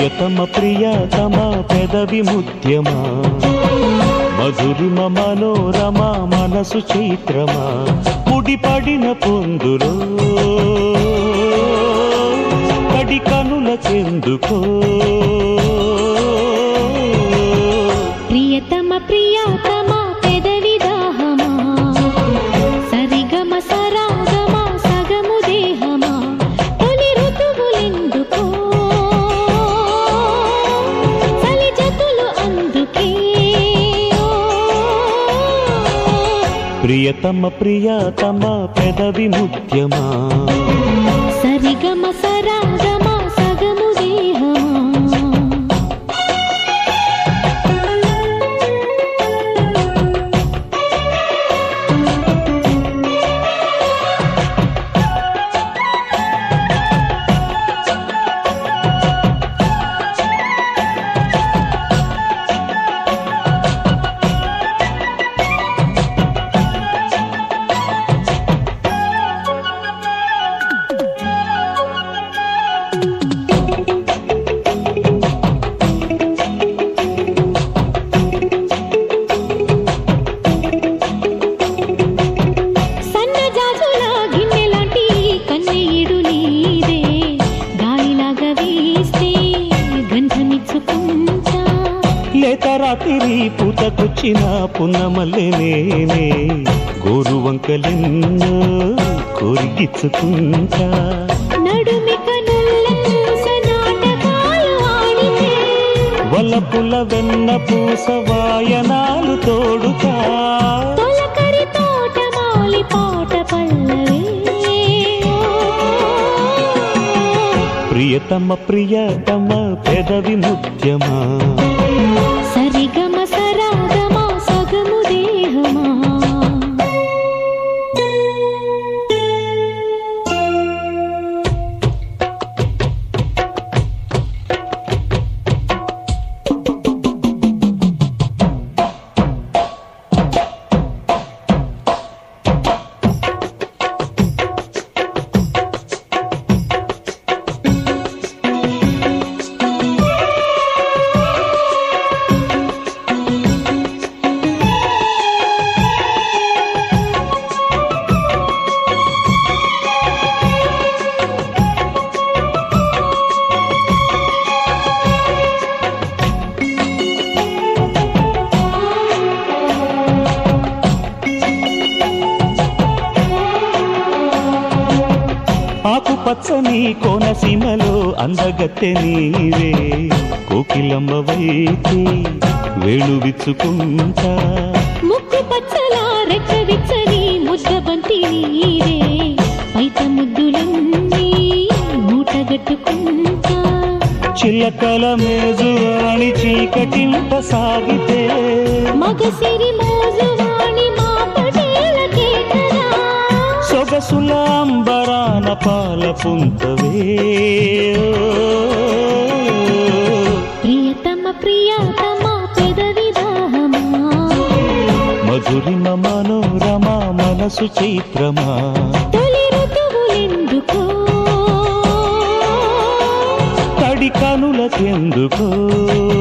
ప్రియతమ ప్రియతమ పెదవి ముత్యమా మధురిమ మనోరమ మనసు చైత్రమా ముడిపడిన పొందులో కడి కనుల చెందుకో ప్రియతమ ప్రియతమ పెదవి దాహమా సరిగమ సరాగమ సగము దేహమా తొలి ఋతువులెందుకో చలి జతులు అందుకే ప్రియతమ ప్రియతమ పెదవి ముత్యమా సరిగమ సరాగమ సగము దేహమా సన్నజాజుల గిన్నెలాంటి కన్నెయుడు నీదే గాలిలాగా వీస్తే గంధమిచ్చుకుంటా లేత రాత్రి పూతకొచ్చిన పున్నమల్లె నేనే గోరు వంకలెన్నో కోరిగిచ్చుకుంటా నడుమిక నుల్లూస నాటకాలు ఆడితే వలపుల వెన్న పూస వాయనాలు తోడుతా తొలకరి తోటమాలి పాట పల్లవే ప్రియతమ ప్రియతమ పెదవి ముత్యమా సరిగమ సరాగమ సగము దేహమా ఆకుపచ్చని కోనసీమలో అందగత్తె నీవే కోకిలమ్మ వైతే వేణు విచ్చుకుంటా ముక్కు పచ్చల రెక్క విచ్చని ముద్ద బంతి నీరే పైట ముద్దులన్నీ మూటగట్టుకుంటా చిల్లకల మేజువాణి చీకటింట సాగితే మగసిరి మోజువాణి మా పటేలకే కదా సొగసుల అంబరాన పాల పుంతవే ప్రియతమ ప్రియతమ పెదవి దాహమా మధురిమ మనోరమ మనసు చైత్రమా తొలి ఋతువులెందుకో తడి కనులకెందుకో